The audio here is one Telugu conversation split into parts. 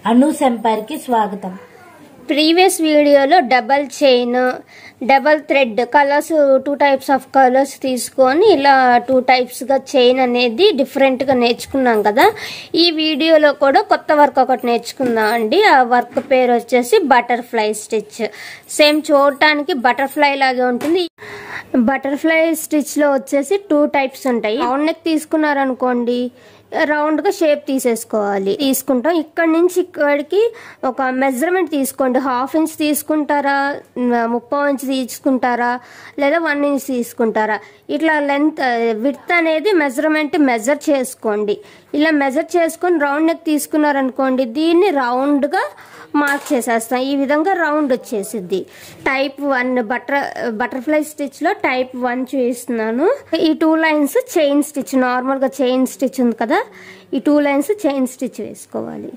అనూస్ ఎంపైర్కి స్వాగతం ప్రీవియస్ వీడియోలో double chain double thread colours two types of colours తీసుకొని ఇలా టూ టైప్స్గా చైన్ అనేది డిఫరెంట్గా నేర్చుకున్నాం కదా ఈ వీడియోలో కూడా కొత్త వర్క్ ఒకటి నేర్చుకుందాం అండి ఆ వర్క్ పేరు వచ్చేసి బటర్ఫ్లై స్టిచ్ సేమ్ చూడటానికి బటర్ఫ్లై లాగే ఉంటుంది బటర్ఫ్లై స్టిచ్లో వచ్చేసి టూ టైప్స్ ఉంటాయి రౌండ్ నెక్ తీసుకున్నారనుకోండి రౌండ్గా షేప్ తీసేసుకోవాలి తీసుకుంటాం ఇక్కడ నుంచి ఇక్కడికి ఒక మెజర్మెంట్ తీసుకోండి హాఫ్ ఇంచ్ తీసుకుంటారా ముప్పై ఇంచ్ తీసుకుంటారా లేదా వన్ ఇంచ్ తీసుకుంటారా ఇట్లా లెంత్ విడ్త్ అనేది మెజర్మెంట్ మెజర్ చేసుకోండి ఇలా మెజర్ చేసుకొని రౌండ్ నెక్ తీసుకున్నారనుకోండి దీన్ని రౌండ్గా మార్క్ చేసేస్తాం ఈ విధంగా రౌండ్ వచ్చేసిద్ది type one butter butterfly stitch లో టైప్ వన్ చూపిస్తున్నాను ఈ two lines chain stitch normal గా చైన్ స్టిచ్ ఉంది కదా ఈ టూ లైన్స్ చైన్ స్టిచ్ వేసుకోవాలి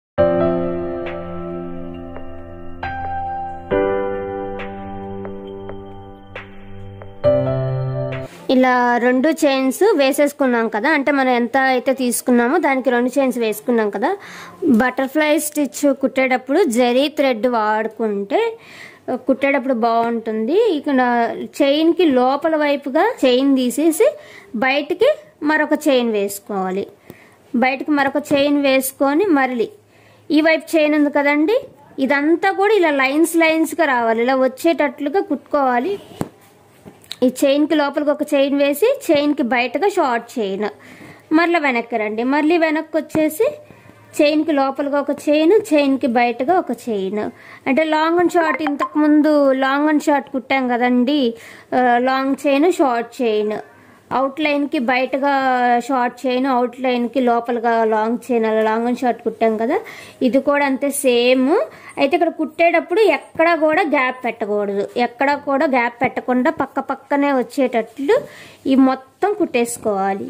ఇలా రెండు చైన్స్ వేసేసుకున్నాం కదా అంటే మనం ఎంత అయితే తీసుకున్నామో దానికి రెండు చైన్స్ వేసుకున్నాం కదా బటర్ఫ్లై స్టిచ్ కుట్టేటప్పుడు జరీ థ్రెడ్ వాడుకుంటే కుట్టేటప్పుడు బాగుంటుంది ఇక్కడ చైన్కి లోపల వైపుగా చైన్ తీసేసి బయటికి మరొక చైన్ వేసుకోవాలి బయటికి మరొక చైన్ వేసుకొని మరలి ఈ వైపు చైన్ ఉంది కదండి ఇదంతా కూడా ఇలా లైన్స్ లైన్స్గా రావాలి ఇలా వచ్చేటట్లుగా కుట్టుకోవాలి ఈ చైన్కి లోపలికి ఒక చైన్ వేసి చైన్కి బయటగా షార్ట్ చైన్ మరలా వెనక్కి రండి మళ్ళీ వెనక్కి వచ్చేసి చైన్కి లోపలికి ఒక చైన్ చైన్కి బయటగా ఒక చైన్ అంటే లాంగ్ అండ్ షార్ట్ ఇంతకు ముందు లాంగ్ అండ్ షార్ట్ కుట్టాం కదండి long chain short chain out లైన్కి బయటగా షార్ట్ చైన్ అవుట్ లైన్కి లోపలగా లాంగ్ చైన్ అలా లాంగ్ అండ్ షార్ట్ కుట్టాం కదా ఇది కూడా అంతే సేమ్ అయితే ఇక్కడ కుట్టేటప్పుడు ఎక్కడా కూడా గ్యాప్ పెట్టకూడదు ఎక్కడా కూడా గ్యాప్ పెట్టకుండా పక్క పక్కనే వచ్చేటట్లు ఈ మొత్తం కుట్టేసుకోవాలి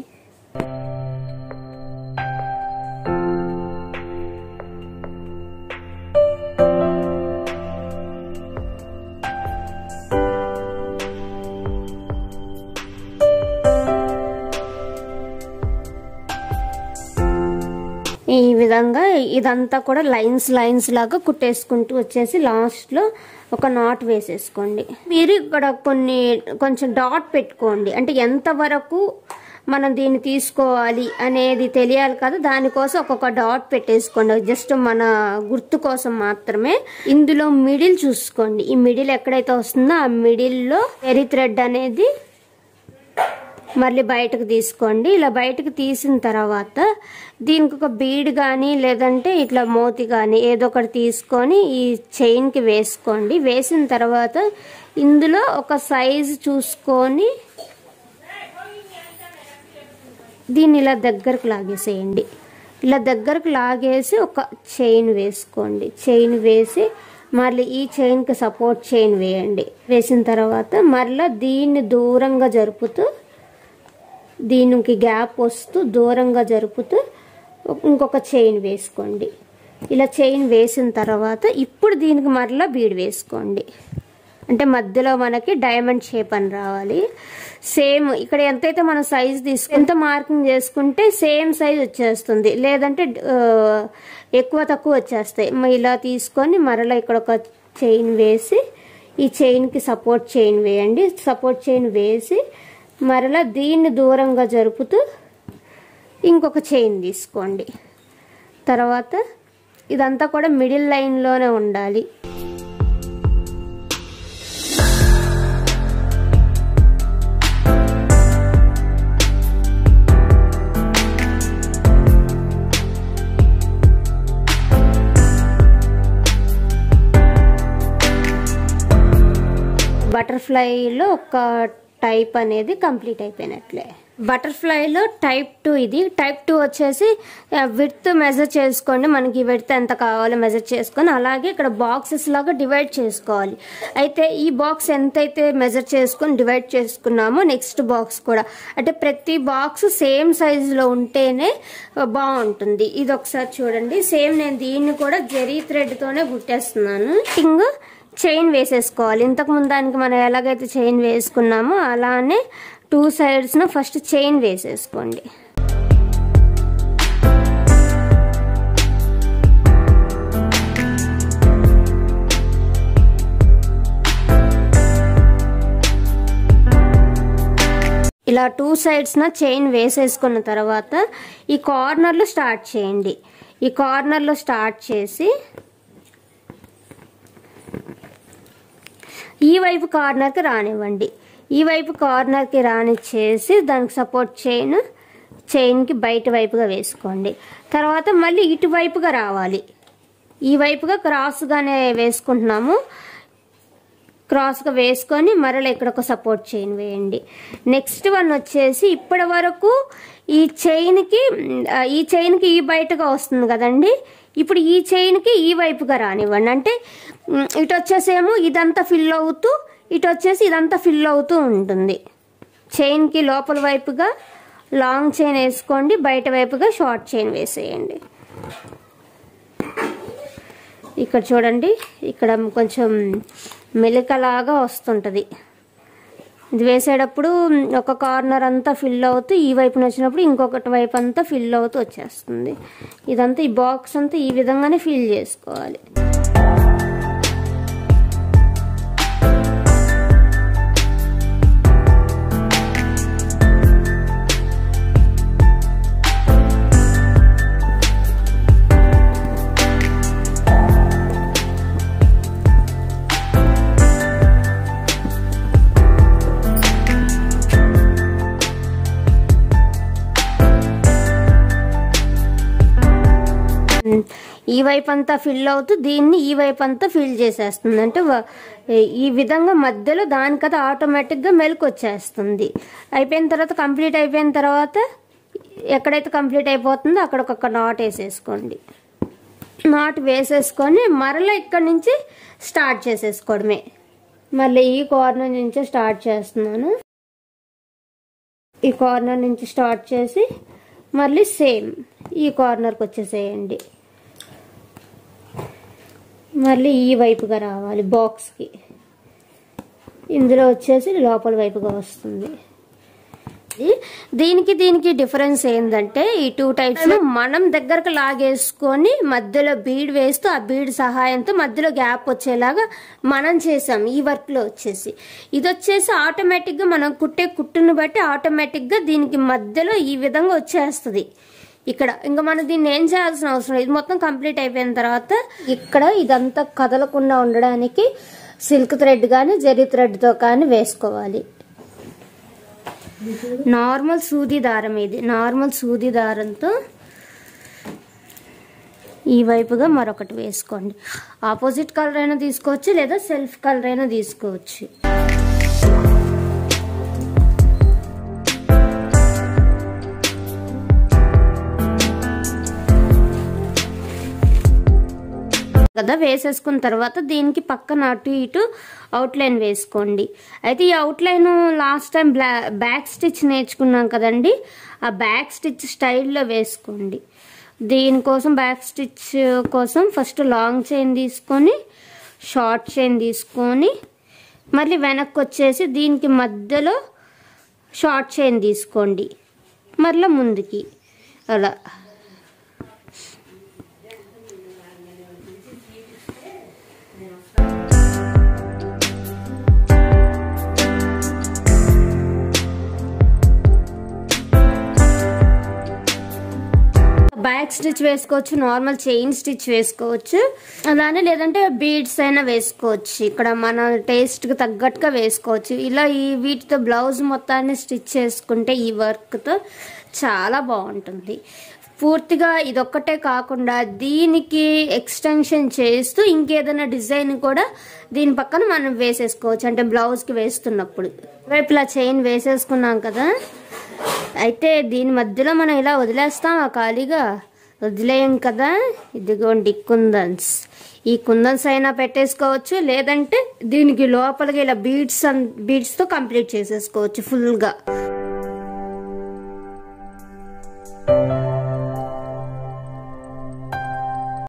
ఈ విధంగా ఇదంతా కూడా లైన్స్ లైన్స్ లాగా కుట్టేసుకుంటూ వచ్చేసి లాస్ట్లో ఒక నాట్ వేసేసుకోండి మీరు ఇక్కడ కొన్ని కొంచెం డాట్ పెట్టుకోండి అంటే ఎంతవరకు మనం దీన్ని తీసుకోవాలి అనేది తెలియాలి కదా దానికోసం ఒక్కొక్క డాట్ పెట్టేసుకోండి జస్ట్ మన గుర్తు కోసం మాత్రమే ఇందులో మిడిల్ చూసుకోండి ఈ మిడిల్ ఎక్కడైతే వస్తుందో ఆ మిడిల్లో వెరీ థ్రెడ్ అనేది మళ్ళీ బయటకు తీసుకోండి ఇలా బయటకు తీసిన తర్వాత దీనికి ఒక బీడ్ కానీ లేదంటే ఇట్లా మోతి కానీ ఏదో ఒకటి తీసుకొని ఈ చైన్కి వేసుకోండి వేసిన తర్వాత ఇందులో ఒక సైజు చూసుకొని దీన్ని ఇలా దగ్గరకు లాగేసేయండి ఇలా దగ్గరకు లాగేసి ఒక చైన్ వేసుకోండి చైన్ వేసి మళ్ళీ ఈ చైన్కి సపోర్ట్ చైన్ వేయండి వేసిన తర్వాత మళ్ళీ దీన్ని దూరంగా జరుపుతూ దీనికి గ్యాప్ వస్తూ దూరంగా జరుపుతూ ఇంకొక చైన్ వేసుకోండి ఇలా చైన్ వేసిన తర్వాత ఇప్పుడు దీనికి మరలా బీడ్ వేసుకోండి అంటే మధ్యలో మనకి డైమండ్ షేప్ అని రావాలి సేమ్ ఇక్కడ ఎంతైతే మనం సైజ్ తీసుకు ఎంత మార్కింగ్ చేసుకుంటే సేమ్ సైజ్ వచ్చేస్తుంది లేదంటే ఎక్కువ తక్కువ వచ్చేస్తాయి ఇలా తీసుకొని మరలా ఇక్కడ ఒక చైన్ వేసి ఈ చైన్కి సపోర్ట్ చైన్ వేయండి సపోర్ట్ చైన్ వేసి మరలా దీన్ని దూరంగా జరుపుతూ ఇంకొక చైన్ తీసుకోండి తర్వాత ఇదంతా కూడా మిడిల్ లైన్లోనే ఉండాలి బటర్ఫ్లైలో ఒక టైప్ అనేది కంప్లీట్ అయిపోయినట్లే బటర్ఫ్లైలో టైప్ టూ ఇది టైప్ టూ వచ్చేసి విడ్త్ మెజర్ చేసుకోండి మనకి విడ్త్ ఎంత కావాలో మెజర్ చేసుకొని అలాగే ఇక్కడ బాక్సెస్ లాగా డివైడ్ చేసుకోవాలి అయితే ఈ బాక్స్ ఎంతైతే మెజర్ చేసుకొని డివైడ్ చేసుకున్నామో నెక్స్ట్ బాక్స్ కూడా అంటే ప్రతి బాక్స్ సేమ్ సైజులో ఉంటేనే బాగుంటుంది ఇది ఒకసారి చూడండి సేమ్ నేను దీన్ని కూడా జెరీ థ్రెడ్తోనే కుట్టేస్తున్నాను టింగ్ చైన్ వేసేసుకోవాలి ఇంతకు ముందు దానికి మనం ఎలాగైతే చైన్ వేసుకున్నామో అలానే టూ సైడ్స్ను ఫస్ట్ చైన్ వేసేసుకోండి ఇలా టూ సైడ్స్న చైన్ వేసేసుకున్న తర్వాత ఈ కార్నర్లో స్టార్ట్ చేయండి ఈ కార్నర్లో స్టార్ట్ చేసి ఈ వైపు కార్నర్కి రానివ్వండి ఈ వైపు కార్నర్కి రానిచ్చేసి దానికి సపోర్ట్ చైన్ చైన్కి బయట వైపుగా వేసుకోండి తర్వాత మళ్ళీ ఇటువైపుగా రావాలి ఈ వైపుగా క్రాస్గానే వేసుకుంటున్నాము క్రాస్గా వేసుకొని మరలా ఇక్కడ ఒక సపోర్ట్ చైన్ వేయండి నెక్స్ట్ వన్ వచ్చేసి ఇప్పటి వరకు ఈ చైన్కి ఆ, ఈ చైన్కి ఈ బయటగా వస్తుంది కదండి ఇప్పుడు ఈ చైన్కి ఈ వైపుగా రానివ్వండి అంటే ఉమ్, ఇటు వచ్చేసేమో ఇదంతా ఫిల్ అవుతూ ఇటు వచ్చేసి ఇదంతా ఫిల్ అవుతూ ఉంటుంది చైన్కి లోపల వైపుగా లాంగ్ చైన్ వేసుకోండి బయట వైపుగా షార్ట్ చైన్ వేసేయండి ఇక్కడ చూడండి ఇక్కడ కొంచెం మెలికలాగా వస్తుంటుంది ఇది వేసేటప్పుడు ఒక కార్నర్ అంతా ఫిల్ అవుతూ ఈ వైపున వచ్చినప్పుడు ఇంకొకటి వైపు అంతా ఫిల్ అవుతూ వచ్చేస్తుంది ఇదంతా ఈ బాక్స్ అంతా ఈ విధంగానే ఫిల్ చేసుకోవాలి ఈ వైపు అంతా ఫిల్ అవుతూ దీన్ని ఈ వైపు అంతా ఫిల్ చేసేస్తుంది అంటే వ- ఈ విధంగా మధ్యలో దానికది ఆటోమేటిక్గా మెలకు వచ్చేస్తుంది అయిపోయిన తర్వాత కంప్లీట్ అయిపోయిన తర్వాత ఎక్కడైతే కంప్లీట్ అయిపోతుందో అక్కడ ఒక నాట్ వేసేసుకోండి నాట్ వేసేసుకొని మరలా ఇక్కడ నుంచి స్టార్ట్ చేసేసుకోవడమే మళ్ళీ ఈ కార్నర్ నుంచే స్టార్ట్ చేస్తున్నాను ఈ కార్నర్ నుంచి స్టార్ట్ చేసి మళ్ళీ సేమ్ ఈ కార్నర్కి వచ్చేసేయండి మళ్ళీ ఈ వైపుగా రావాలి బాక్స్కి ఇందులో వచ్చేసి లోపల వైపుగా వస్తుంది ఇది- దీనికి దీనికి డిఫరెన్స్ ఏంటంటే ఈ టూ టైప్స్ మనం దగ్గరకు లాగేసుకొని మధ్యలో బీడ్ వేస్తూ ఆ బీడ్ సహాయంతో మధ్యలో గ్యాప్ వచ్చేలాగా మనం చేసాం ఈ వర్క్ లో వచ్చేసి ఇది వచ్చేసి ఆటోమేటిక్ గా మనం కుట్టే కుట్టును బట్టి ఆటోమేటిక్ గా దీనికి మధ్యలో ఈ విధంగా వచ్చేస్తుంది ఇక్కడ ఇంకా మనం దీన్ని ఏం చేయాల్సిన అవసరం లేదు. ఇది మొత్తం కంప్లీట్ అయిపోయిన తర్వాత ఇక్కడ ఇదంతా కదలకుండా ఉండడానికి సిల్క్ థ్రెడ్ కానీ జరీ థ్రెడ్తో కానీ వేసుకోవాలి నార్మల్ సూది దారం ఇది నార్మల్ సూది దారంతో ఈ వైపుగా మరొకటి వేసుకోండి ఆపోజిట్ కలర్ అయినా తీసుకోవచ్చు లేదా సెల్ఫ్ కలర్ అయినా తీసుకోవచ్చు కదా వేసేసుకున్న తర్వాత దీనికి పక్కన అటు ఇటు అవుట్లైన్ వేసుకోండి అయితే ఈ అవుట్లైన్ లాస్ట్ టైం బ్లా బ్యాక్ స్టిచ్ నేర్చుకున్నాం కదండి ఆ బ్యాక్ స్టిచ్ స్టైల్లో వేసుకోండి దీనికోసం బ్యాక్ స్టిచ్ కోసం ఫస్ట్ లాంగ్ చైన్ తీసుకొని షార్ట్ చైన్ తీసుకొని మళ్ళీ వెనక్కి వచ్చేసి దీనికి మధ్యలో షార్ట్ చైన్ తీసుకోండి మరలా ముందుకి అలా బ్యాక్ స్టిచ్ వేసుకోవచ్చు నార్మల్ చైన్ స్టిచ్ వేసుకోవచ్చు అలానే లేదంటే బీడ్స్ అయినా వేసుకోవచ్చు ఇక్కడ మన టేస్ట్కి తగ్గట్టుగా వేసుకోవచ్చు ఇలా ఈ వీటితో బ్లౌజ్ మొత్తాన్ని స్టిచ్ చేసుకుంటే ఈ వర్క్తో చాలా బాగుంటుంది పూర్తిగా ఇదొక్కటే కాకుండా దీనికి ఎక్స్టెన్షన్ చేస్తూ ఇంకేదైనా డిజైన్ కూడా దీని పక్కన మనం వేసేసుకోవచ్చు అంటే బ్లౌజ్కి వేస్తున్నప్పుడు వైపు ఇలా చైన్ వేసేసుకున్నాం కదా అయితే దీని మధ్యలో మనం ఇలా వదిలేస్తాం ఆ ఖాళీగా వదిలేయం కదా ఇదిగోండి కుందన్స్ ఈ కుందన్స్ అయినా పెట్టేసుకోవచ్చు లేదంటే దీనికి లోపలికి ఇలా బీడ్స్ బీడ్స్తో కంప్లీట్ చేసేసుకోవచ్చు ఫుల్గా